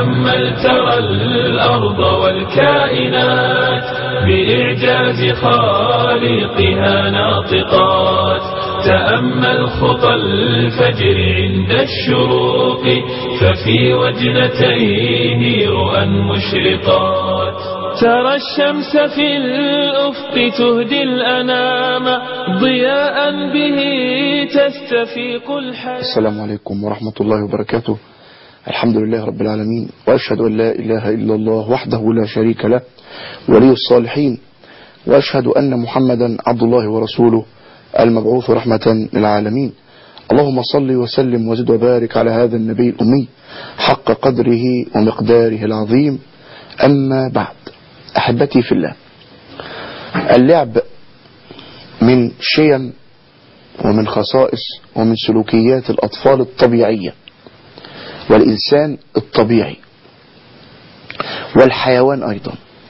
تأمل ترى الأرض والكائنات بإعجاز خالقها ناطقات تأمل خطى الفجر عند الشروق ففي وجنتيه رؤى مشرقات ترى الشمس في الأفق تهدي الأنام ضياء به تستفيق الحياة السلام عليكم ورحمة الله وبركاته الحمد لله رب العالمين وأشهد أن لا إله إلا الله وحده لا شريك له ولي الصالحين وأشهد أن محمدا عبد الله ورسوله المبعوث رحمة للعالمين اللهم صل وسلم وزد وبارك على هذا النبي الأمي حق قدره ومقداره العظيم أما بعد أحبتي في الله اللعب من شيم ومن خصائص ومن سلوكيات الأطفال الطبيعية والإنسان الطبيعي والحيوان أيضا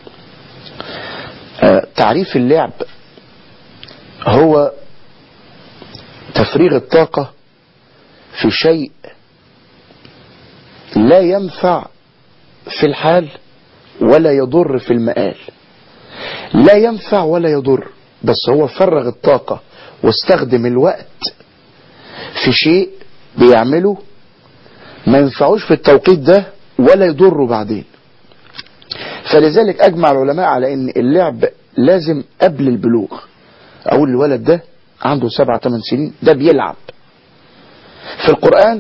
تعريف اللعب هو تفريغ الطاقة في شيء لا ينفع في الحال ولا يضر في المآل لا ينفع ولا يضر بس هو فرغ الطاقة واستخدم الوقت في شيء بيعمله ما ينفعوش في التوقيت ده ولا يضره بعدين فلذلك أجمع العلماء على أن اللعب لازم قبل البلوغ أقول الولد ده عنده سبعة ثمان سنين ده بيلعب في القرآن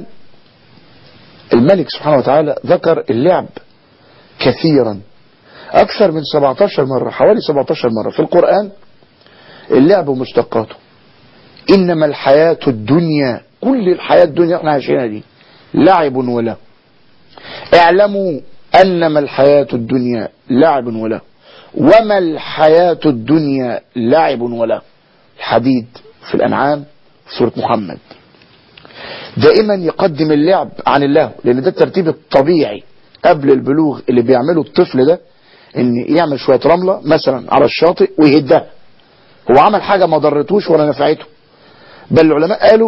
الملك سبحانه وتعالى ذكر اللعب كثيرا أكثر من 17 مرة حوالي 17 مرة في القرآن اللعب ومشتقاته إنما الحياة الدنيا كل الحياة الدنيا احنا عايشينها دي لعب وله اعلموا أنما الحياة الدنيا لعب وله وما الحياة الدنيا لعب وله الحديد في الأنعام في سورة محمد دائما يقدم اللعب عن الله لأن ده الترتيب الطبيعي قبل البلوغ اللي بيعمله الطفل ده ان يعمل شوية رملة مثلا على الشاطئ ويهدها هو عمل حاجة ما ضرتوش ولا نفعته بل العلماء قالوا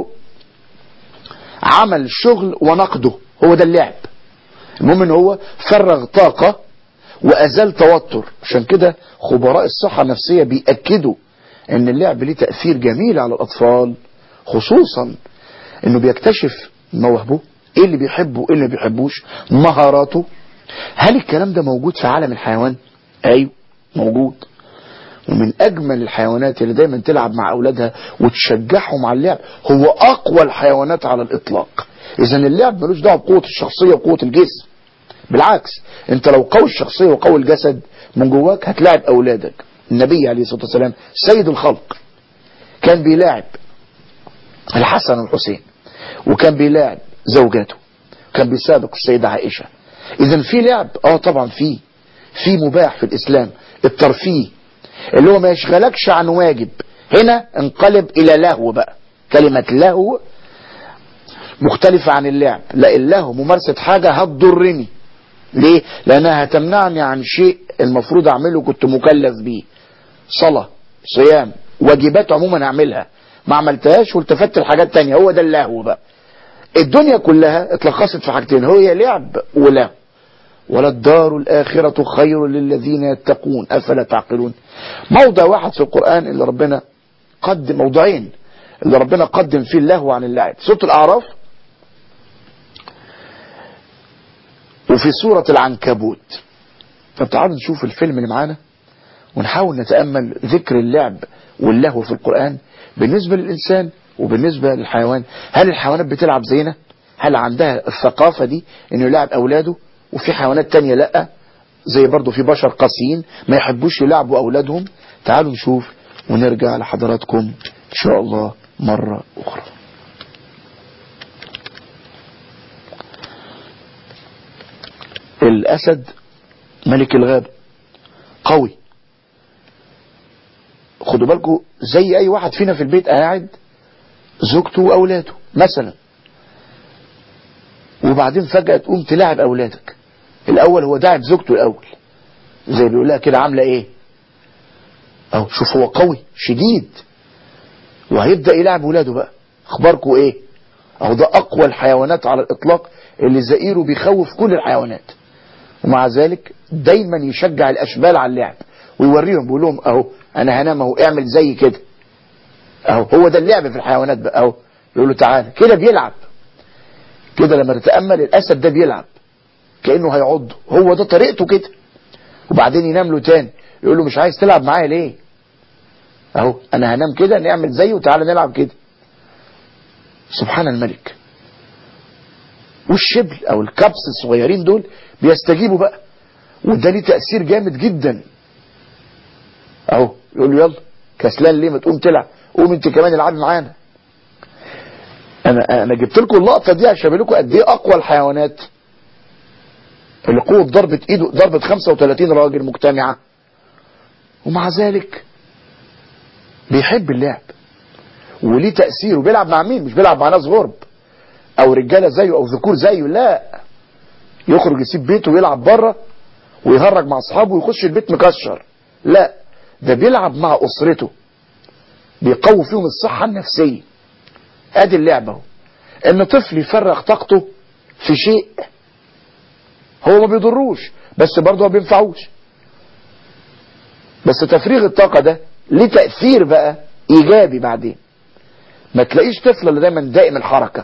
عمل شغل ونقده هو ده اللعب المهم ان هو فرغ طاقة وازال توتر عشان كده خبراء الصحة النفسية بيأكدوا ان اللعب ليه تأثير جميل على الاطفال خصوصا انه بيكتشف مواهبه ايه اللي بيحبه وايه اللي ما بيحبوش مهاراته هل الكلام ده موجود في عالم الحيوان ايوه موجود ومن اجمل الحيوانات اللي دايما تلعب مع اولادها وتشجعهم على اللعب هو اقوى الحيوانات على الاطلاق اذا اللعب ملوش دعوه بقوه الشخصيه وقوه الجسم بالعكس انت لو قوي الشخصيه وقوي الجسد من جواك هتلاعب اولادك النبي عليه الصلاه والسلام سيد الخلق كان بيلاعب الحسن والحسين وكان بيلاعب زوجاته كان بيسابق السيدة عائشة اذا في لعب اه طبعا في في مباح في الاسلام الترفيه اللي هو ما يشغلكش عن واجب هنا انقلب الى لهو بقى كلمة لهو مختلفة عن اللعب لا اللهو ممارسة حاجة هتضرني ليه لانها هتمنعني عن شيء المفروض اعمله كنت مكلف بيه صلاة صيام واجبات عموما اعملها ما عملتهاش والتفت لحاجات تانية هو ده اللهو بقى الدنيا كلها اتلخصت في حاجتين هي لعب ولهو وللدار الآخرة خير للذين يتقون أفلا تعقلون موضع واحد في القرآن اللي ربنا قدم موضعين اللي ربنا قدم فيه اللهو عن اللعب سورة الأعراف وفي سورة العنكبوت طب تعالوا نشوف الفيلم اللي معانا ونحاول نتأمل ذكر اللعب واللهو في القرآن بالنسبة للإنسان وبالنسبة للحيوان هل الحيوانات بتلعب زينا هل عندها الثقافة دي انه يلعب اولاده وفي حيوانات تانية لا زي برضو في بشر قاسيين ما يحبوش يلعبوا اولادهم تعالوا نشوف ونرجع لحضراتكم ان شاء الله مرة اخرى الاسد ملك الغابة قوي خدوا بالكم زي اي واحد فينا في البيت قاعد زوجته واولاده مثلا وبعدين فجأة تقوم تلاعب اولادك الاول هو داعب زوجته الاول زي بيقول لها كده عامله ايه اهو شوف هو قوي شديد وهيبدأ يلعب ولاده بقى اخباركم ايه اهو ده اقوى الحيوانات على الاطلاق اللي زئيره بيخوف كل الحيوانات ومع ذلك دايما يشجع الاشبال على اللعب ويوريهم بيقول لهم اهو انا هنام اهو اعمل زي كده اهو هو ده اللعب في الحيوانات بقى اهو يقول له تعالى كده بيلعب كده لما تتامل الاسد ده بيلعب كانه هيعض هو ده طريقته كده وبعدين ينام له تاني يقول له مش عايز تلعب معايا ليه اهو انا هنام كده نعمل زيه وتعالى نلعب كده سبحان الملك والشبل او الكبس الصغيرين دول بيستجيبوا بقى وده ليه تأثير جامد جدا اهو يقول له يلا كسلان ليه ما تقوم تلعب قوم انت كمان العبي معانا انا انا جبت لكم اللقطه دي عشان لكم قد ايه اقوى الحيوانات اللي قوه ضربه ايده ضربه 35 راجل مجتمعه ومع ذلك بيحب اللعب وليه تأثير وبيلعب مع مين مش بيلعب مع ناس غرب او رجالة زيه او ذكور زيه لا يخرج يسيب بيته ويلعب بره ويهرج مع اصحابه ويخش البيت مكشر لا ده بيلعب مع اسرته بيقوي فيهم الصحة النفسية ادي اللعبة اهو ان طفل يفرغ طاقته في شيء هو ما بيضروش بس برضه ما بينفعوش بس تفريغ الطاقة ده ليه تأثير بقى ايجابي بعدين ما تلاقيش طفل اللي دايما دائم الحركة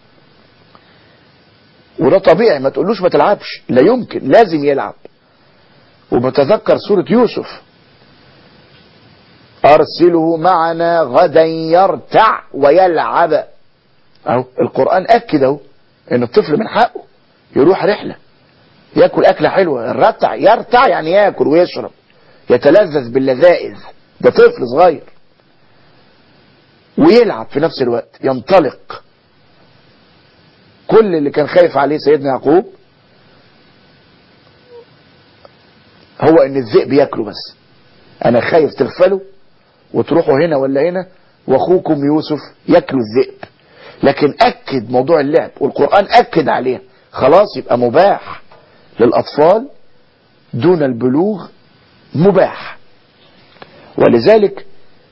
وده طبيعي ما تقولوش ما تلعبش لا يمكن لازم يلعب وبتذكر سورة يوسف أرسله معنا غدا يرتع ويلعب أهو القرآن أكد أهو إن الطفل من حقه يروح رحلة ياكل أكلة حلوة الرتع يرتع يعني ياكل ويشرب يتلذذ باللذائذ ده طفل صغير ويلعب في نفس الوقت ينطلق كل اللي كان خايف عليه سيدنا يعقوب هو ان الذئب ياكله بس انا خايف تغفلوا وتروحوا هنا ولا هنا واخوكم يوسف ياكلوا الذئب لكن اكد موضوع اللعب والقرآن اكد عليه خلاص يبقى مباح للاطفال دون البلوغ مباح ولذلك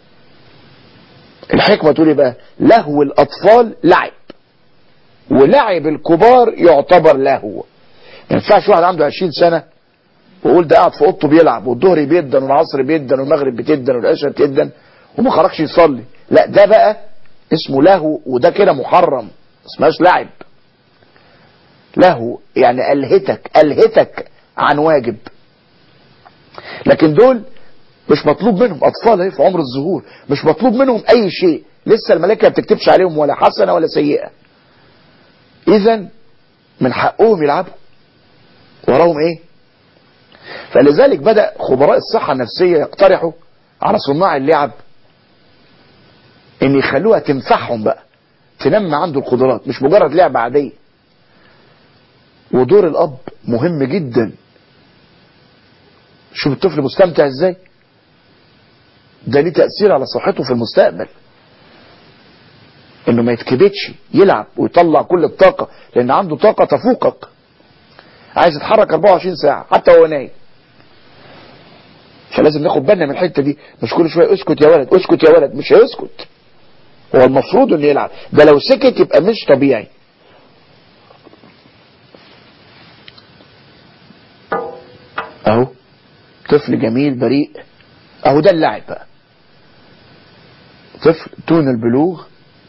الحكمة تقول بقى لهو الأطفال لعب ولعب الكبار يعتبر لهو ما ينفعش واحد عنده 20 سنة ويقول ده قاعد في اوضته بيلعب والظهر بيدن والعصر بيدن والمغرب بتدن والعشاء بتدن وما خرجش يصلي لا ده بقى اسمه لهو وده كده محرم اسمهاش لعب لهو يعني ألهتك ألهتك عن واجب لكن دول مش مطلوب منهم اطفال اهي في عمر الظهور مش مطلوب منهم اي شيء لسه الملائكه ما بتكتبش عليهم ولا حسنه ولا سيئه اذا من حقهم يلعبوا وراهم ايه فلذلك بدا خبراء الصحه النفسيه يقترحوا على صناع اللعب ان يخلوها تنفعهم بقى تنمي عنده القدرات مش مجرد لعبه عاديه ودور الاب مهم جدا شوف الطفل مستمتع ازاي ده ليه تأثير على صحته في المستقبل انه ما يتكبتش يلعب ويطلع كل الطاقة لان عنده طاقة تفوقك عايز يتحرك 24 ساعة حتى وهو نايم فلازم ناخد بالنا من الحتة دي مش كل شوية اسكت يا ولد اسكت يا ولد مش هيسكت هو المفروض انه يلعب ده لو سكت يبقى مش طبيعي اهو طفل جميل بريء اهو ده اللعب بقى طفل دون البلوغ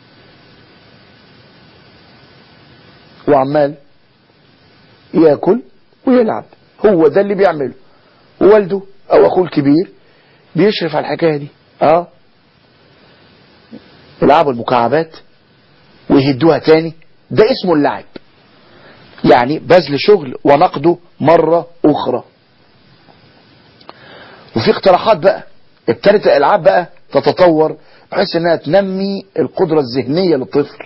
وعمال ياكل ويلعب هو ده اللي بيعمله ووالده او اخوه الكبير بيشرف على الحكايه دي اه يلعبوا المكعبات ويهدوها تاني ده اسمه اللعب يعني بذل شغل ونقده مرة اخرى وفي اقتراحات بقى ابتدت الالعاب بقى تتطور بحيث انها تنمي القدرة الذهنية للطفل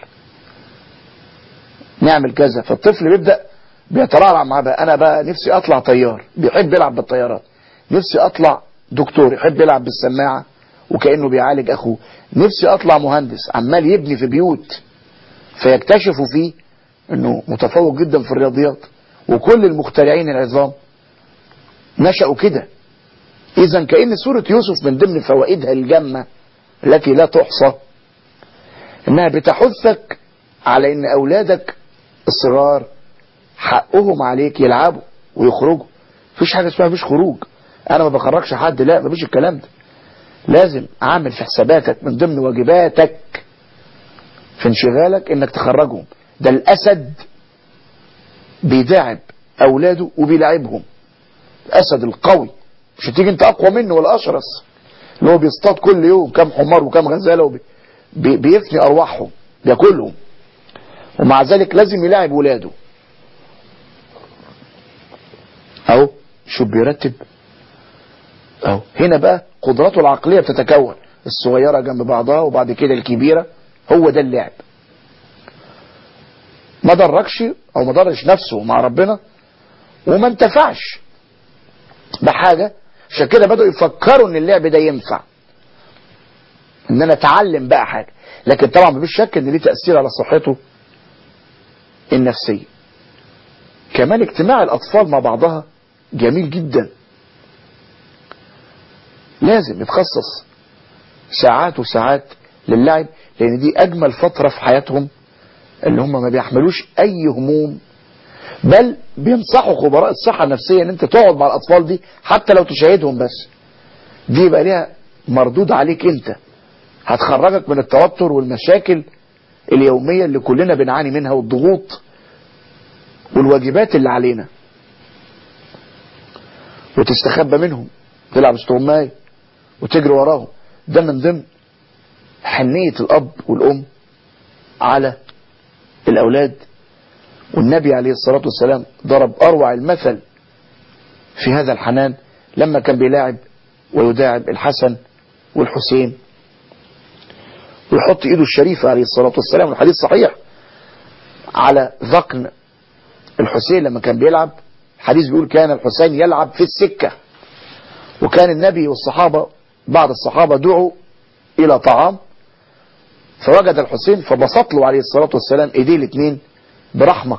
نعمل كذا فالطفل بيبدأ بيترعرع معاه بقى انا بقى نفسي اطلع طيار بيحب يلعب بالطيارات نفسي اطلع دكتور يحب يلعب بالسماعة وكأنه بيعالج اخوه نفسي اطلع مهندس عمال يبني في بيوت فيكتشفوا فيه انه متفوق جدا في الرياضيات وكل المخترعين العظام نشأوا كده اذا كأن سورة يوسف من ضمن فوائدها الجمة التي لا تحصى انها بتحثك على ان اولادك الصغار حقهم عليك يلعبوا ويخرجوا مفيش حاجة اسمها مفيش خروج انا ما بخرجش حد لا مفيش الكلام ده لازم عامل في حساباتك من ضمن واجباتك في انشغالك انك تخرجهم ده الاسد بيداعب اولاده وبيلعبهم الاسد القوي مش هتيجي انت اقوى منه ولا اشرس اللي هو بيصطاد كل يوم كام حمار وكام غزاله وبي بي بيفني ارواحهم بياكلهم ومع ذلك لازم يلاعب ولاده اهو شوف بيرتب اهو هنا بقى قدراته العقليه بتتكون الصغيره جنب بعضها وبعد كده الكبيره هو ده اللعب ما دركش او ما درش نفسه مع ربنا وما انتفعش بحاجة عشان كده بدأوا يفكروا ان اللعب ده ينفع ان انا اتعلم بقى حاجة لكن طبعا مفيش شك ان ليه تأثير على صحته النفسية كمان اجتماع الاطفال مع بعضها جميل جدا لازم يتخصص ساعات وساعات للعب لان دي اجمل فترة في حياتهم اللي هم ما بيحملوش اي هموم بل بينصحوا خبراء الصحة النفسية ان انت تقعد مع الاطفال دي حتى لو تشاهدهم بس دي يبقى ليها مردود عليك انت هتخرجك من التوتر والمشاكل اليومية اللي كلنا بنعاني منها والضغوط والواجبات اللي علينا وتستخبى منهم تلعب استغماية وتجري وراهم ده من ضمن حنية الأب والأم على الأولاد والنبي عليه الصلاة والسلام ضرب أروع المثل في هذا الحنان لما كان بيلاعب ويداعب الحسن والحسين ويحط ايده الشريفة عليه الصلاة والسلام والحديث صحيح على ذقن الحسين لما كان بيلعب الحديث بيقول كان الحسين يلعب في السكة وكان النبي والصحابة بعض الصحابة دعوا إلى طعام فوجد الحسين فبسط له عليه الصلاة والسلام ايديه الاثنين برحمة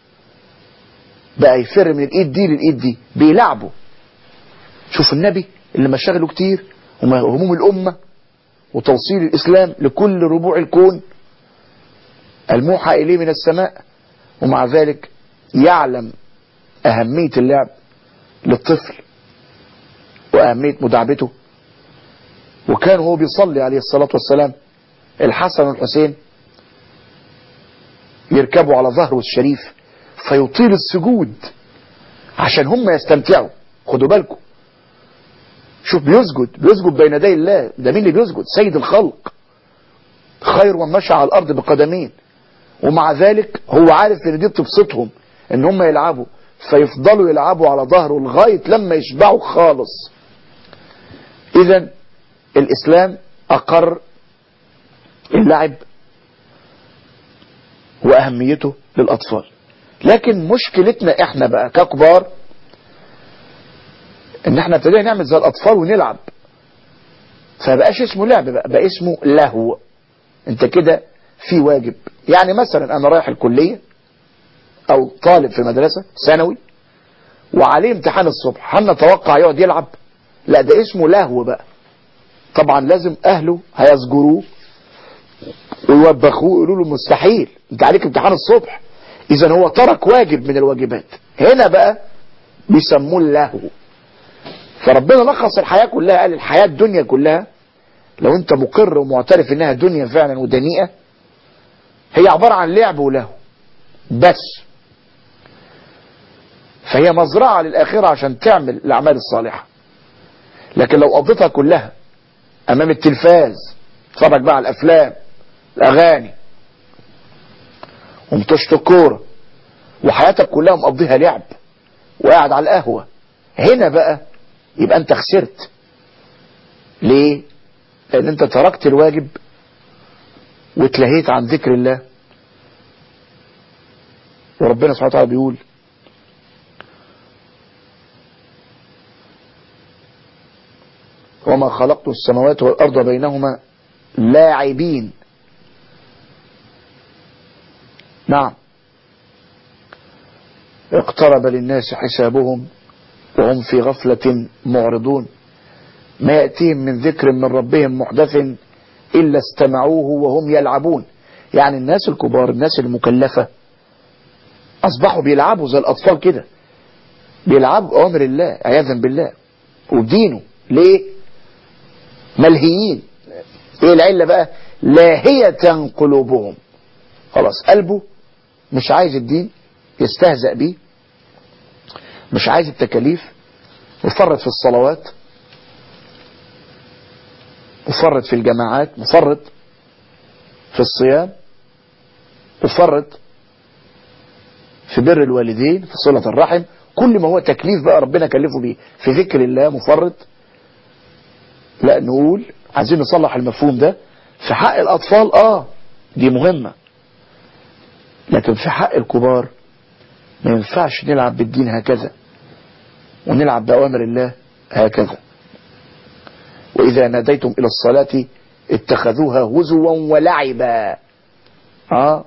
بقى يفر من الايد دي للايد دي بيلعبوا شوف النبي اللي مشاغله كتير وهموم الأمة وتوصيل الإسلام لكل ربوع الكون الموحى إليه من السماء ومع ذلك يعلم أهمية اللعب للطفل وأهمية مداعبته وكان هو بيصلي عليه الصلاة والسلام الحسن والحسين يركبوا على ظهره الشريف فيطيل السجود عشان هم يستمتعوا خدوا بالكم شوف بيسجد بيسجد بين يدي الله ده مين اللي بيسجد سيد الخلق خير من مشى على الارض بقدمين ومع ذلك هو عارف ان دي بتبسطهم ان هم يلعبوا فيفضلوا يلعبوا على ظهره لغايه لما يشبعوا خالص اذا الاسلام اقر اللعب واهميته للاطفال لكن مشكلتنا احنا بقى ككبار ان احنا ابتدينا نعمل زي الاطفال ونلعب فبقاش اسمه لعب بقى بقى اسمه لهو انت كده في واجب يعني مثلا انا رايح الكلية او طالب في مدرسة ثانوي وعليه امتحان الصبح هل نتوقع يقعد يلعب لا ده اسمه لهو بقى طبعا لازم اهله هيزجروه ويوبخوه يقولوا له مستحيل انت عليك امتحان الصبح اذا هو ترك واجب من الواجبات هنا بقى بيسموه اللهو فربنا لخص الحياة كلها قال الحياة الدنيا كلها لو انت مقر ومعترف انها دنيا فعلا ودنيئة هي عبارة عن لعب ولهو بس فهي مزرعة للآخرة عشان تعمل الأعمال الصالحة لكن لو قضيتها كلها أمام التلفاز تتفرج بقى على الأفلام الأغاني ومتشت الكورة وحياتك كلها مقضيها لعب وقاعد على القهوة هنا بقى يبقى انت خسرت ليه لان انت تركت الواجب واتلهيت عن ذكر الله وربنا سبحانه وتعالى بيقول وما خلقت السماوات والأرض بينهما لاعبين نعم اقترب للناس حسابهم وهم في غفلة معرضون ما يأتيهم من ذكر من ربهم محدث إلا استمعوه وهم يلعبون يعني الناس الكبار الناس المكلفة أصبحوا بيلعبوا زي الأطفال كده بيلعبوا أوامر الله عياذا بالله ودينه ليه ملهيين ايه العلة بقى لاهية قلوبهم خلاص قلبه مش عايز الدين يستهزأ بيه مش عايز التكاليف مفرط في الصلوات مفرط في الجماعات مفرط في الصيام مفرط في بر الوالدين في صلة الرحم كل ما هو تكليف بقى ربنا كلفه بيه في ذكر الله مفرط لا نقول عايزين نصلح المفهوم ده في حق الأطفال آه دي مهمة لكن في حق الكبار ما ينفعش نلعب بالدين هكذا ونلعب بأوامر الله هكذا وإذا ناديتم إلى الصلاة اتخذوها هزوا ولعبا آه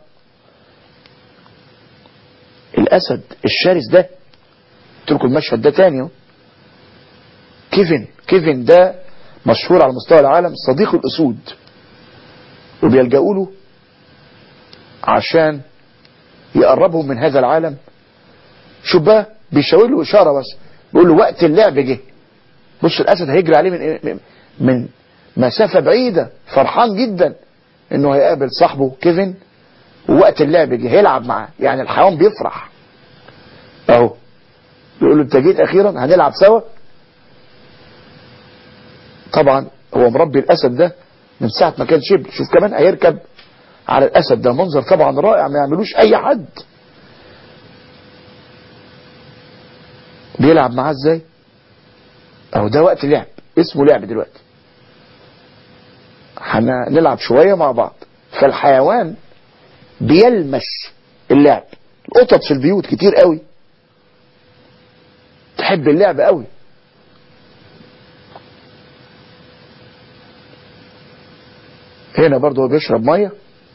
الأسد الشرس ده تركوا المشهد ده تاني كيفن كيفن ده مشهور على مستوى العالم صديق الأسود وبيلجأوا له عشان يقربهم من هذا العالم شوف بقى بيشاور له إشارة بس بيقول له وقت اللعب جه بص الأسد هيجري عليه من من مسافة بعيدة فرحان جدا انه هيقابل صاحبه كيفن ووقت اللعب جه هيلعب معاه يعني الحيوان بيفرح اهو يقول له انت جيت اخيرا هنلعب سوا طبعا هو مربي الاسد ده من ساعة ما كان شبل شوف كمان هيركب على الاسد ده منظر طبعا رائع ما يعملوش اي حد بيلعب معاه ازاي اهو ده وقت لعب اسمه لعب دلوقتي هنلعب شوية مع بعض فالحيوان بيلمس اللعب القطط في البيوت كتير قوي تحب اللعب قوي هنا برضه هو بيشرب ميه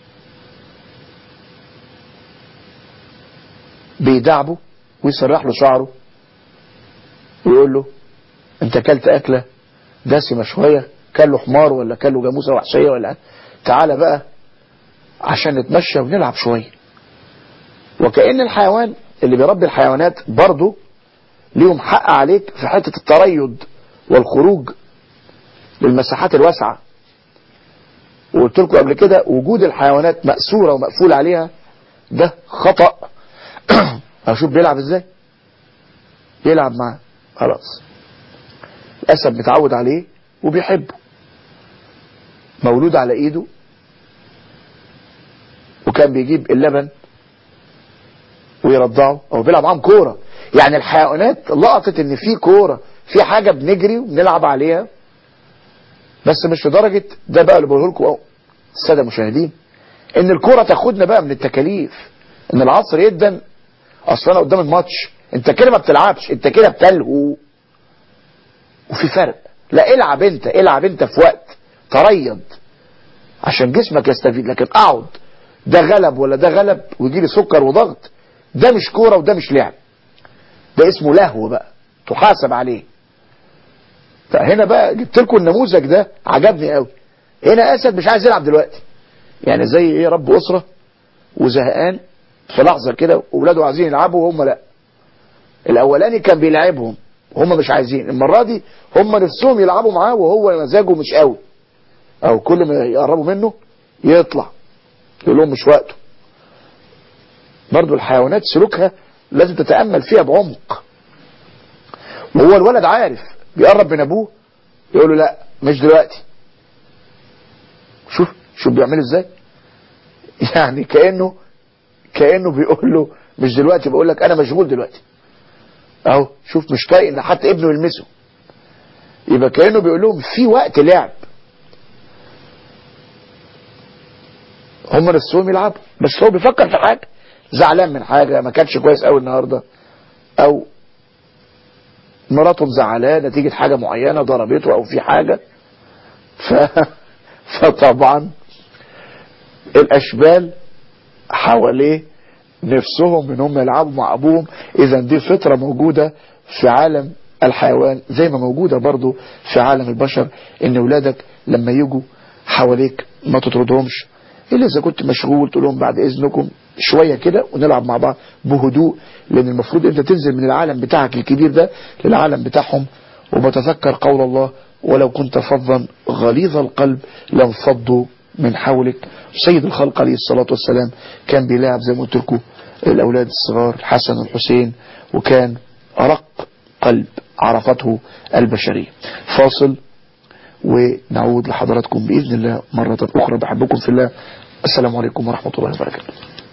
بيدعبه ويسرح له شعره ويقول له انت اكلت اكله دسمه شويه كان له حمار ولا كان له جاموسه وحشيه ولا تعالى بقى عشان نتمشى ونلعب شويه وكأن الحيوان اللي بيربي الحيوانات برضه ليهم حق عليك في حتة التريض والخروج للمساحات الواسعة وقلت لكم قبل كده وجود الحيوانات مأسورة ومقفول عليها ده خطأ اشوف بيلعب ازاي يلعب معاه خلاص الأسد متعود عليه وبيحبه مولود على ايده وكان بيجيب اللبن ويرضعه او بيلعب معاهم كوره يعني الحيوانات لقطت ان في كوره في حاجه بنجري وبنلعب عليها بس مش لدرجه ده بقى اللي بقوله لكم الساده المشاهدين ان الكوره تاخدنا بقى من التكاليف ان العصر يدن اصل انا قدام الماتش انت كده ما بتلعبش انت كده بتلهو وفي فرق لا العب انت العب انت في وقت تريض عشان جسمك يستفيد لكن اقعد ده غلب ولا ده غلب ويجي لي سكر وضغط ده مش كوره وده مش لعب ده اسمه لهو بقى تحاسب عليه فهنا بقى جبت لكم النموذج ده عجبني قوي هنا اسد مش عايز يلعب دلوقتي يعني زي ايه رب اسره وزهقان في لحظه كده واولاده عايزين يلعبوا وهم لا الاولاني كان بيلعبهم وهم مش عايزين المره دي هم نفسهم يلعبوا معاه وهو مزاجه مش قوي او كل ما يقربوا منه يطلع يقول لهم مش وقته برضو الحيوانات سلوكها لازم تتأمل فيها بعمق وهو الولد عارف بيقرب من ابوه يقول له لا مش دلوقتي شوف شوف بيعمل ازاي يعني كأنه كأنه بيقول له مش دلوقتي بقول لك انا مشغول دلوقتي اهو شوف مش طايق ان حتى ابنه يلمسه يبقى كأنه بيقول لهم في وقت لعب هم نفسهم يلعبوا بس هو بيفكر في حاجه زعلان من حاجة ما كانش كويس قوي النهاردة او مراته مزعلاه نتيجة حاجة معينة ضربته او في حاجة ف... فطبعا الاشبال حواليه نفسهم ان هم يلعبوا مع ابوهم اذا دي فطرة موجودة في عالم الحيوان زي ما موجودة برضو في عالم البشر ان ولادك لما يجوا حواليك ما تطردهمش إلا إذا كنت مشغول تقول لهم بعد إذنكم شوية كده ونلعب مع بعض بهدوء لأن المفروض أنت تنزل من العالم بتاعك الكبير ده للعالم بتاعهم وبتذكر قول الله ولو كنت فظا غليظ القلب لانفضوا من حولك سيد الخلق عليه الصلاة والسلام كان بيلاعب زي ما قلت لكم الأولاد الصغار الحسن والحسين وكان أرق قلب عرفته البشرية فاصل ونعود لحضراتكم بإذن الله مرة أخرى بحبكم في الله السلام عليكم ورحمة الله وبركاته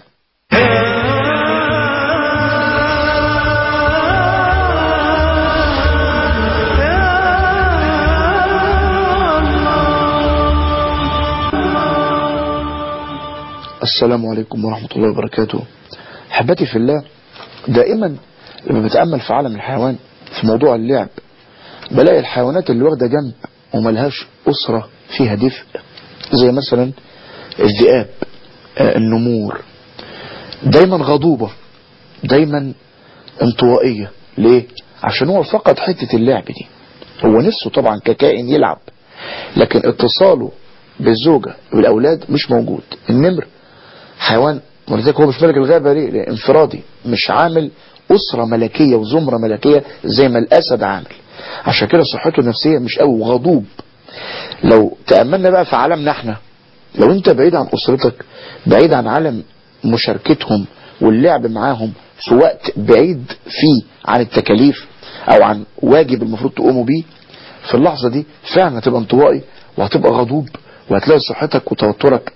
السلام عليكم ورحمة الله وبركاته حبتي في الله دائما لما بتأمل في عالم الحيوان في موضوع اللعب بلاقي الحيوانات اللي واخدة جنب وملهاش أسرة فيها دفء زي مثلا الذئاب آه، النمور دايما غضوبة دايما انطوائية ليه عشان هو فقد حتة اللعب دي هو نفسه طبعا ككائن يلعب لكن اتصاله بالزوجة والأولاد مش موجود النمر حيوان ولذلك هو مش ملك الغابة ليه لأن انفرادي مش عامل أسرة ملكية وزمرة ملكية زي ما الأسد عامل عشان كده صحته النفسية مش قوي وغضوب لو تأملنا بقى في عالمنا احنا لو انت بعيد عن أسرتك بعيد عن عالم مشاركتهم واللعب معاهم في وقت بعيد فيه عن التكاليف او عن واجب المفروض تقوموا بيه في اللحظة دي فعلا هتبقى انطوائي وهتبقى غضوب وهتلاقي صحتك وتوترك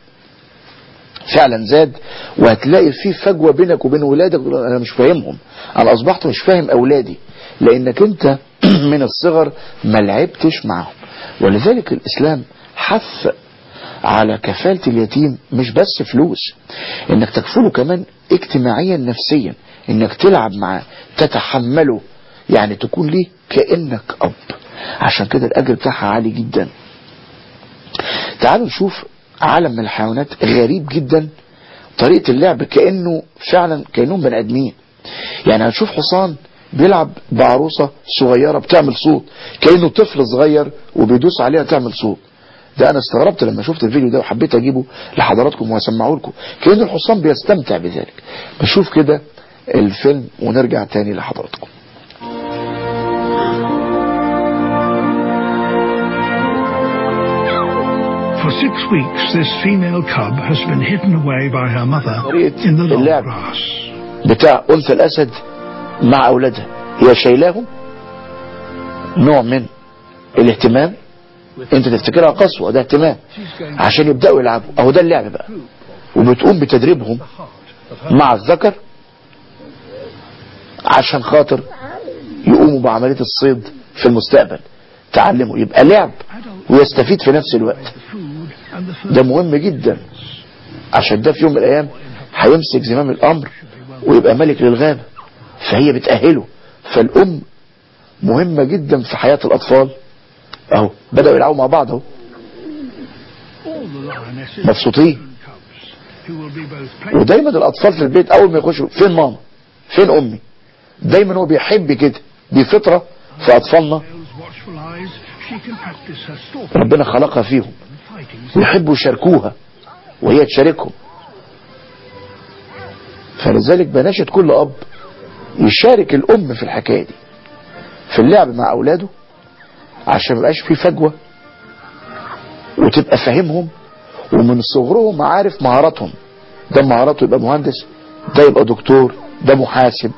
فعلا زاد وهتلاقي في فجوة بينك وبين ولادك انا مش فاهمهم انا اصبحت مش فاهم اولادي لانك انت من الصغر ما لعبتش معهم ولذلك الاسلام حث على كفالة اليتيم مش بس فلوس انك تكفله كمان اجتماعيا نفسيا انك تلعب معاه تتحمله يعني تكون ليه كأنك اب عشان كده الاجر بتاعها عالي جدا تعالوا نشوف عالم من الحيوانات غريب جدا طريقة اللعب كأنه فعلا كأنهم بني ادمين يعني هنشوف حصان بيلعب بعروسة صغيرة بتعمل صوت كأنه طفل صغير وبيدوس عليها تعمل صوت ده انا استغربت لما شفت الفيديو ده وحبيت اجيبه لحضراتكم واسمعه لكم كأن الحصان بيستمتع بذلك بشوف كده الفيلم ونرجع تاني لحضراتكم For six weeks, this female cub has been hidden away by her mother طريقة in the long اللعب. grass. بتاع أنثى الأسد مع أولادها هي شايلاهم نوع من الاهتمام انت تفتكرها قسوة ده اهتمام عشان يبدأوا يلعبوا اهو ده اللعب بقى وبتقوم بتدريبهم مع الذكر عشان خاطر يقوموا بعملية الصيد في المستقبل تعلموا يبقى لعب ويستفيد في نفس الوقت The food and the ده مهم جدا عشان ده في يوم من الايام هيمسك زمام الامر ويبقى ملك للغابة فهي بتأهله فالام مهمة جدا في حياة الاطفال اهو بدأوا يلعبوا مع بعض اهو all the lionesses مبسوطين and cubs who will be both playing ودايما الاطفال في البيت اول ما يخشوا فين ماما فين امي دايما هو بيحب كده دي فطرة في اطفالنا those watchful eyes. She can practice her stalking ربنا خلقها فيهم and fighting. ويحبوا يشاركوها وهي تشاركهم فلذلك بناشد كل اب يشارك الام في الحكايه دي في اللعب مع اولاده عشان ما يبقاش في فجوه وتبقى فاهمهم ومن صغرهم عارف مهاراتهم ده مهاراته يبقى مهندس ده يبقى دكتور ده محاسب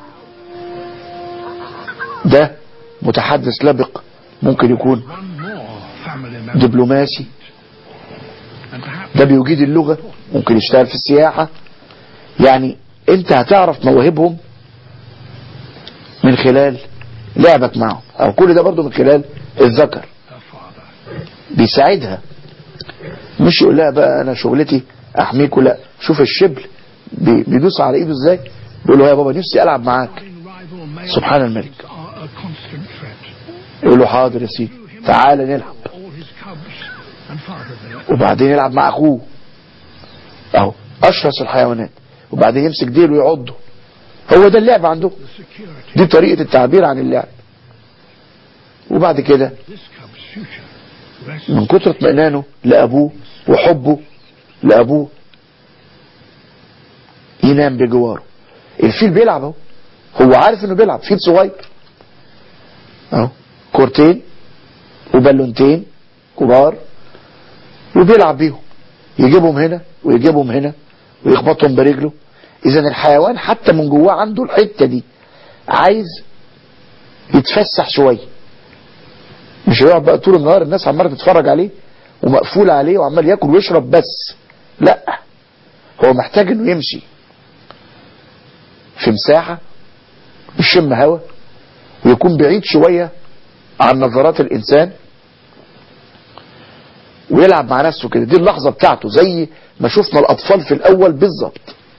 ده متحدث لبق ممكن يكون One more family member دبلوماسي and perhaps ده بيجيد اللغة ممكن يشتغل في السياحة يعني انت هتعرف مواهبهم من خلال لعبك معهم او كل ده برضو من خلال الذكر her father. بيساعدها مش يقول لها بقى انا شغلتي احميك لا شوف الشبل بي- بيدوس على ايده ازاي بيقول له يا بابا نفسي العب معاك Having rival male سبحان الملك are a constant threat. يقول له حاضر يا سيدي تعالى نلعب All his cubs and father there. وبعدين يلعب مع اخوه اهو اشرس الحيوانات وبعدين يمسك ديله ويعضه هو ده اللعب عندهم The security دي طريقة التعبير عن اللعب وبعد كده of this cub's future rests من كتر اطمئنانه لأبوه وحبه لأبوه ينام بجواره الفيل بيلعب اهو هو عارف انه بيلعب فيل صغير اهو كورتين وبالونتين كبار وبيلعب بيهم يجيبهم هنا ويجيبهم هنا ويخبطهم برجله اذا الحيوان حتى من جواه عنده الحته دي عايز يتفسح شويه مش هيقعد بقى طول النهار الناس عماله تتفرج عليه ومقفول عليه وعمال ياكل ويشرب بس لا هو محتاج انه يمشي في مساحة يشم هوا ويكون بعيد شوية عن نظرات الإنسان ويلعب مع نفسه كده دي اللحظة بتاعته زي ما شفنا الأطفال في الأول بالظبط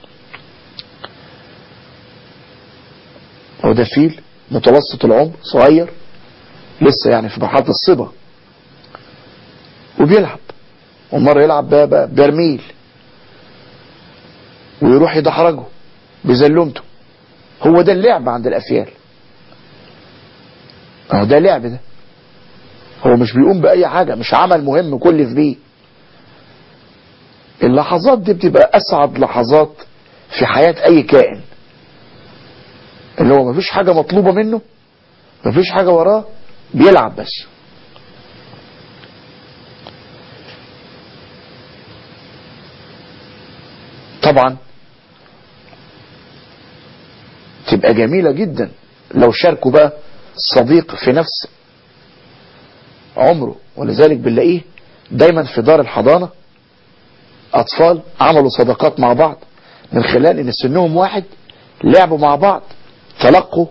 هو ده فيل متوسط العمر صغير لسه يعني في مرحلة الصبا وبيلعب ومرة يلعب برميل ويروح يدحرجه بزلمته هو ده اللعب عند الافيال اهو ده لعب ده هو مش بيقوم باي حاجة مش عمل مهم كلف بيه اللحظات دي بتبقى اسعد لحظات في حياة اي كائن اللي هو مفيش حاجة مطلوبة منه مفيش حاجة وراه بيلعب بس طبعا تبقى جميلة جدا لو شاركوا بقى صديق في نفس عمره ولذلك بنلاقيه دايما في دار الحضانة أطفال عملوا صداقات مع بعض من خلال ان سنهم واحد لعبوا مع بعض تلقوا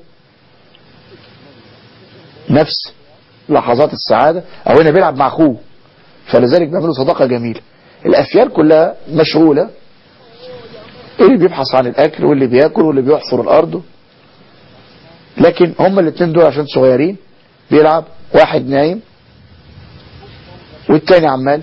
نفس لحظات السعادة او هنا بيلعب مع اخوه فلذلك بيعملوا صداقة جميلة الافيال كلها مشغولة اللي بيبحث عن الاكل واللي بياكل واللي بيحفر الارض لكن هما الاثنين دول عشان صغيرين بيلعب واحد نايم والتاني عمال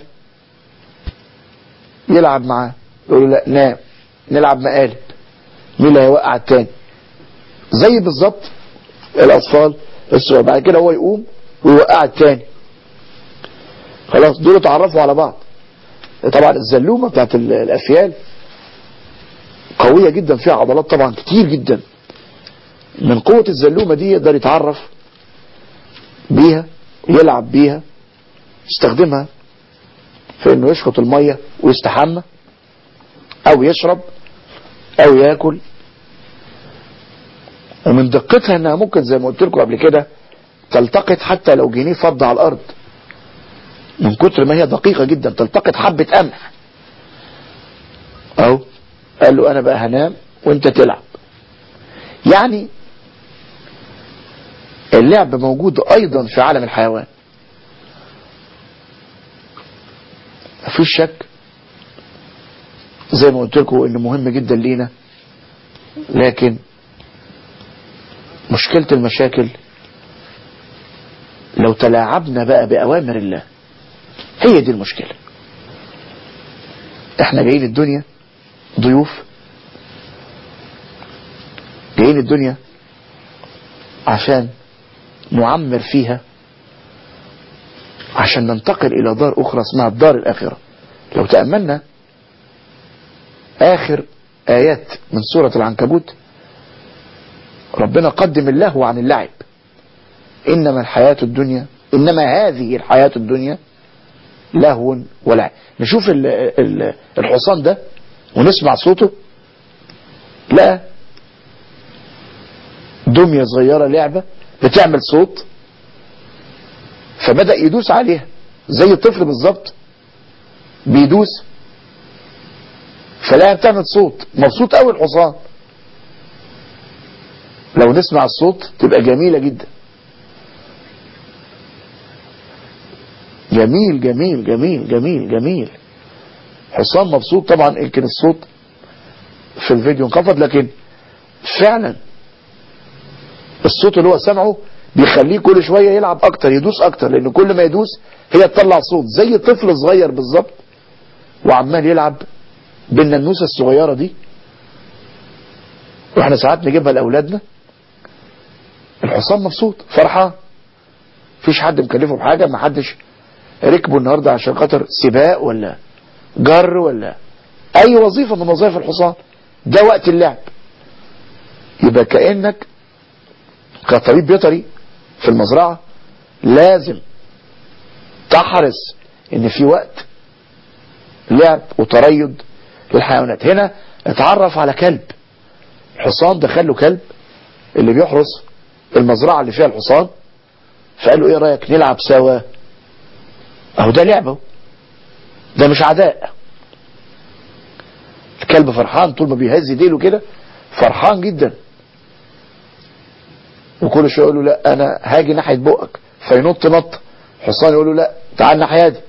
يلعب معاه يقول له لا نام نلعب مقالب مين اللي هيوقع التاني زي بالظبط الاطفال الصغير بعد كده هو يقوم ويوقع التاني خلاص دول اتعرفوا على بعض طبعا الزلومه بتاعت الافيال قوية جدا فيها عضلات طبعا كتير جدا من قوة الزلومة دي يقدر يتعرف بيها يلعب بيها يستخدمها في انه يشخط المية ويستحمى او يشرب او ياكل ومن دقتها انها ممكن زي ما قلت لكم قبل كده تلتقط حتى لو جنيه فضة على الارض من كتر ما هي دقيقة جدا تلتقط حبة قمح اهو قال له انا بقى هنام وانت تلعب يعني اللعب موجود ايضا في عالم الحيوان مفيش شك زي ما قلت لكم انه مهم جدا لينا لكن مشكلة المشاكل لو تلاعبنا بقى بأوامر الله هي دي المشكلة احنا جايين الدنيا ضيوف جايين الدنيا عشان نعمر فيها عشان ننتقل الى دار اخرى اسمها الدار الاخرة لو تأملنا اخر ايات من سورة العنكبوت ربنا قدم اللهو عن اللعب انما الحياة الدنيا انما هذه الحياة الدنيا لهو ولعب نشوف ال ال الحصان ده ونسمع صوته لا دمية صغيرة لعبة بتعمل صوت فبدأ يدوس عليها زي الطفل بالظبط بيدوس فلاقيها بتعمل صوت مبسوط قوي الحصان لو نسمع الصوت تبقى جميلة جدا جميل جميل جميل جميل جميل حصان مبسوط طبعا يمكن الصوت في الفيديو انخفض لكن فعلا الصوت اللي هو سمعه بيخليه كل شوية يلعب اكتر يدوس اكتر لان كل ما يدوس هي تطلع صوت زي طفل صغير بالظبط وعمال يلعب بالننوسة الصغيرة دي واحنا ساعات نجيبها لاولادنا الحصان مبسوط فرحان مفيش حد مكلفه بحاجة ما حدش ركبه النهاردة عشان خاطر سباق ولا جر ولا اي وظيفة من وظائف الحصان ده وقت اللعب يبقى كأنك كطبيب بيطري في المزرعة لازم تحرص ان في وقت لعب وتريض للحيوانات هنا اتعرف على كلب حصان دخل له كلب اللي بيحرس المزرعة اللي فيها الحصان فقال له ايه رأيك نلعب سوا اهو ده لعبه ده مش عداء الكلب فرحان طول ما بيهز ديله كده فرحان جدا وكل شويه يقول له لا انا هاجي ناحيه بقك فينط نط حصان يقول له لا تعال ناحيه دي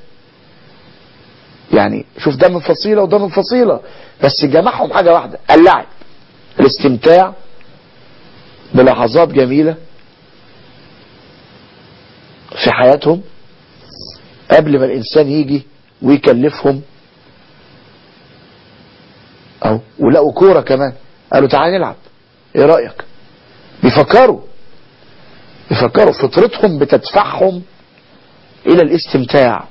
يعني شوف ده من فصيله وده من فصيله بس جمعهم حاجه واحده اللعب الاستمتاع بلحظات جميله في حياتهم قبل ما الانسان يجي ويكلفهم او ولقوا كوره كمان قالوا تعال نلعب ايه رايك بيفكروا بيفكروا فطرتهم بتدفعهم الى الاستمتاع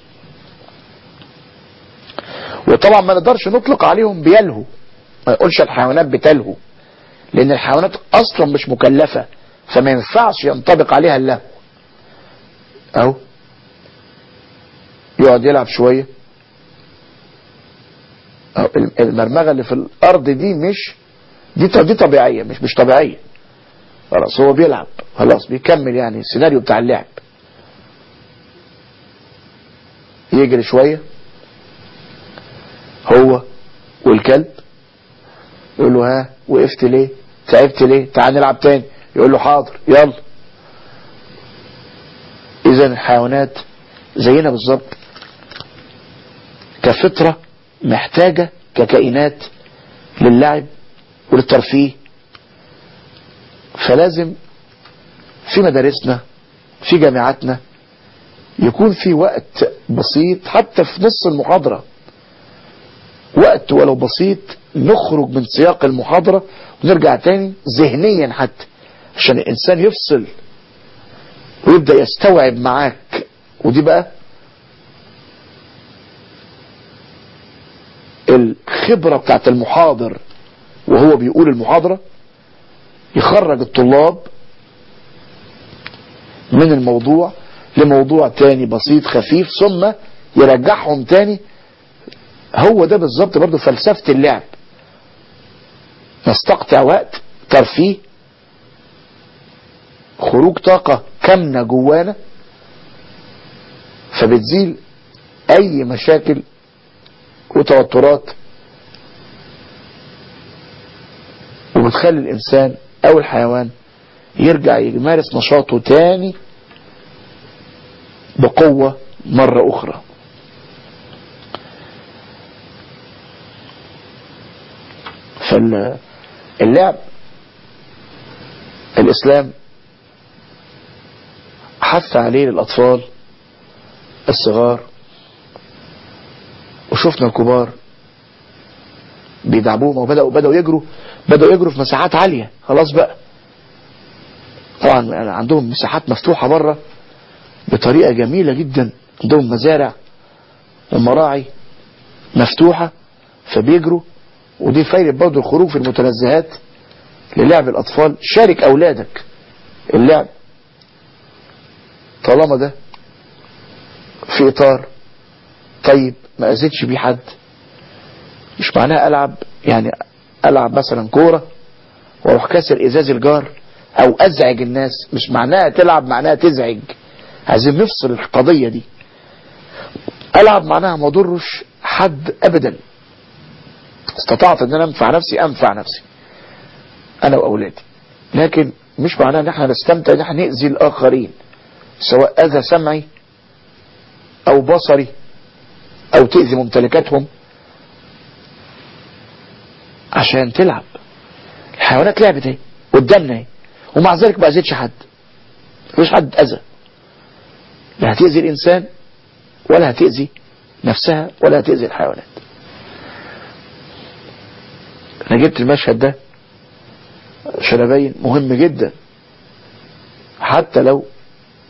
وطبعا ما نقدرش نطلق عليهم بيلهوا ما يقولش الحيوانات بتلهو لان الحيوانات اصلا مش مكلفة فما ينفعش ينطبق عليها اللهو اهو يقعد يلعب شوية أهو المرمغة اللي في الارض دي مش دي دي طبيعية مش مش طبيعية خلاص هو بيلعب خلاص بيكمل يعني السيناريو بتاع اللعب يجري شوية هو والكلب يقول له ها وقفت ليه تعبت ليه تعال نلعب تاني يقول له حاضر يلا اذا الحيوانات زينا بالظبط كفطرة محتاجة ككائنات للعب وللترفيه فلازم في مدارسنا في جامعاتنا يكون في وقت بسيط حتى في نص المحاضرة وقت ولو بسيط نخرج من سياق المحاضرة ونرجع تاني ذهنيا حتى عشان الإنسان يفصل ويبدأ يستوعب معاك ودي بقى الخبرة بتاعت المحاضر وهو بيقول المحاضرة يخرج الطلاب من الموضوع لموضوع تاني بسيط خفيف ثم يرجعهم تاني هو ده بالظبط برضه فلسفة اللعب نستقطع وقت ترفيه خروج طاقة كامنة جوانا فبتزيل اي مشاكل وتوترات وبتخلي الانسان او الحيوان يرجع يمارس نشاطه تاني بقوة مرة اخرى فاللعب الاسلام حث عليه للاطفال الصغار وشفنا الكبار بيدعبوهم وبدأوا بدأوا يجروا بدأوا يجروا في مساحات عالية خلاص بقى طبعا عندهم مساحات مفتوحة بره بطريقة جميلة جدا عندهم مزارع ومراعي مفتوحة فبيجروا ودي فايدة برضه الخروج في المتنزهات للعب الأطفال شارك أولادك اللعب طالما ده في إطار طيب ما أزيدش بيه حد مش معناها ألعب يعني ألعب مثلا كورة واروح كسر إزاز الجار أو أزعج الناس مش معناها تلعب معناها تزعج عايزين نفصل القضية دي ألعب معناها ما ضرش حد أبدا استطعت ان انا انفع نفسي انفع نفسي انا واولادي لكن مش معناه ان احنا نستمتع ان احنا نأذي الاخرين سواء اذى سمعي او بصري او تأذي ممتلكاتهم عشان تلعب الحيوانات لعبت اهي قدامنا اهي ومع ذلك ما اذيتش حد مفيش حد اذى لا هتأذي الانسان ولا هتأذي نفسها ولا هتأذي الحيوانات انا جبت المشهد ده عشان ابين مهم جدا حتى لو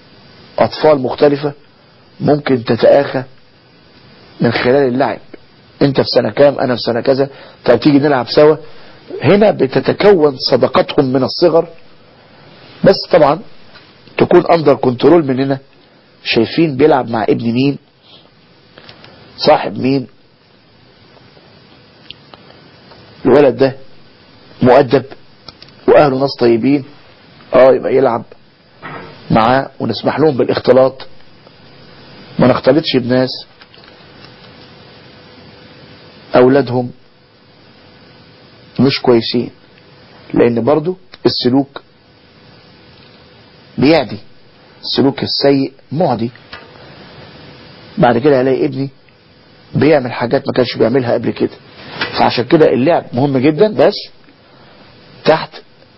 اطفال مختلفة ممكن تتآخى من خلال اللعب انت في سنة كام انا في سنة كذا طب تيجي نلعب سوا هنا بتتكون صداقتهم من الصغر بس طبعا تكون اندر كنترول مننا شايفين بيلعب مع ابن مين صاحب مين الولد ده مؤدب واهله ناس طيبين اه يبقى يلعب معاه ونسمح لهم بالاختلاط ما نختلطش بناس اولادهم مش كويسين لان برضو السلوك بيعدي السلوك السيء معدي بعد كده هلاقي ابني بيعمل حاجات ما كانش بيعملها قبل كده فعشان كده اللعب مهم جدا بس تحت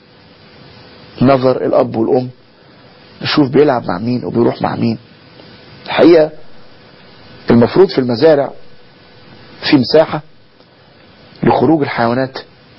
نظر الاب والام نشوف بيلعب مع مين وبيروح مع مين الحقيقة المفروض في المزارع في مساحة لخروج الحيوانات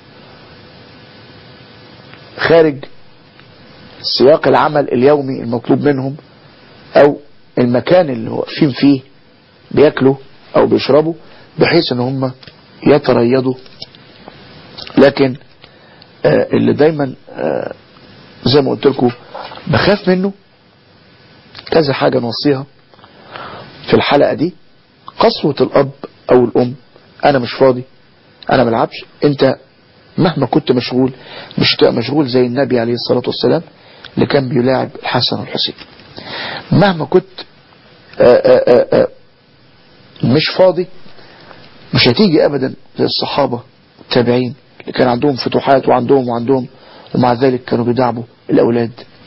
خارج سياق العمل اليومي المطلوب منهم او المكان اللي واقفين فيه بياكلوا او بيشربوا بحيث ان هم يتريضوا لكن آه اللي دايما آه زي ما قلت لكم بخاف منه كذا حاجة نوصيها في الحلقة دي قسوة الأب أو الأم أنا مش فاضي أنا ملعبش أنت مهما كنت مشغول مش تبقى مشغول زي النبي عليه الصلاة والسلام اللي كان بيلاعب الحسن والحسين مهما كنت آآ آآ مش فاضي مش هتيجي أبدا زي الصحابة التابعين اللي كان عندهم فتوحات وعندهم وعندهم ومع ذلك كانوا بيدعبوا الأولاد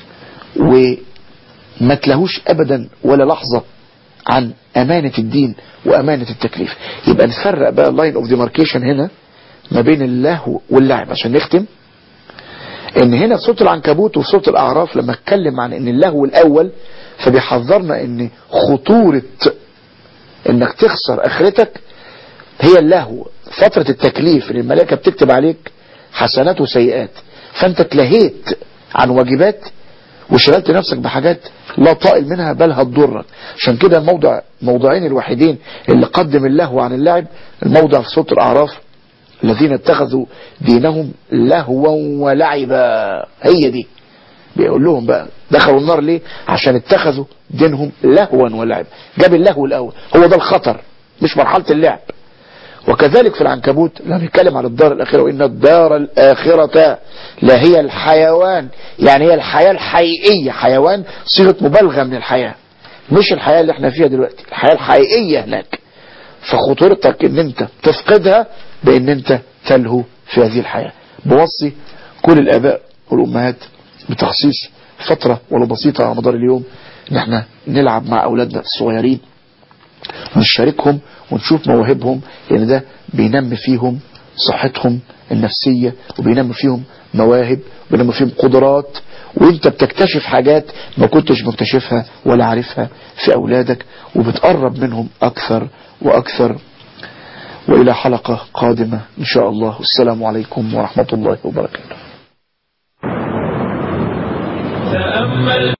وما تلهوش أبدا ولا لحظة عن أمانة الدين وأمانة التكليف يبقى نفرق بقى اللاين اوف ديماركيشن هنا ما بين اللهو واللعب عشان نختم ان هنا في صوت العنكبوت وفي صوت الاعراف لما اتكلم عن ان اللهو الاول فبيحذرنا ان خطورة انك تخسر اخرتك هي اللهو فترة التكليف اللي الملائكة بتكتب عليك حسنات وسيئات فانت اتلهيت عن واجبات وشغلت نفسك بحاجات لا طائل منها بل هتضرك عشان كده الموضع موضوعين الوحيدين اللي قدم اللهو عن اللعب الموضع في صوت الاعراف الذين اتخذوا دينهم لهوا ولعبا هي دي بيقول لهم بقى دخلوا النار ليه عشان اتخذوا دينهم لهوا ولعبا جاب اللهو الاول هو ده الخطر مش مرحلة اللعب وكذلك في العنكبوت لما يتكلم عن الدار الآخرة وإن الدار الآخرة لا هي الحيوان يعني هي الحياة الحقيقية حيوان صيغة مبالغة من الحياة مش الحياة اللي احنا فيها دلوقتي الحياة الحقيقية هناك فخطورتك ان انت تفقدها بان انت تلهو في هذه الحياة بوصي كل الاباء والامهات بتخصيص فترة ولو بسيطة على مدار اليوم ان احنا نلعب مع اولادنا الصغيرين ونشاركهم ونشوف مواهبهم لان ده بينمي فيهم صحتهم النفسية وبينمي فيهم مواهب وبينمي فيهم قدرات وانت بتكتشف حاجات ما كنتش مكتشفها ولا عارفها في اولادك وبتقرب منهم اكثر واكثر والى حلقة قادمة ان شاء الله والسلام عليكم ورحمة الله وبركاته تأمل